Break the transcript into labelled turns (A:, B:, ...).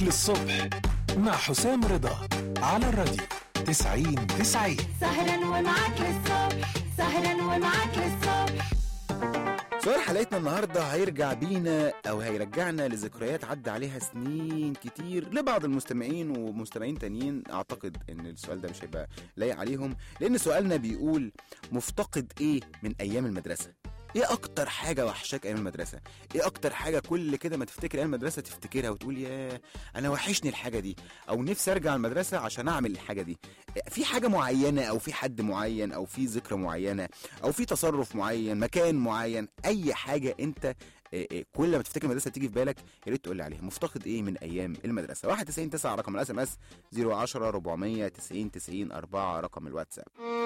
A: للصبح مع حسام رضا على الراديو 90 90
B: سهرا ومعاك للصبح سهرا ومعاك للصبح
C: سؤال حلقتنا النهارده هيرجع بينا او هيرجعنا لذكريات عدى عليها سنين كتير لبعض المستمعين ومستمعين تانيين اعتقد ان السؤال ده مش هيبقى لايق عليهم لان سؤالنا بيقول مفتقد ايه من ايام المدرسه ايه اكتر حاجه وحشاك ايام المدرسه ايه اكتر حاجه كل كده ما تفتكر ايام المدرسه تفتكرها وتقول يا انا وحشني الحاجه دي او نفسي ارجع المدرسه عشان اعمل الحاجه دي في حاجه معينه او في حد معين او في ذكرى معينه او في تصرف معين مكان معين اي حاجه انت إيه إيه كل ما تفتكر المدرسه تيجي في بالك يا ريت تقول لي عليها مفتقد ايه من ايام المدرسه 91 9 رقم الاس ام اس 010 490 90 4 رقم الواتساب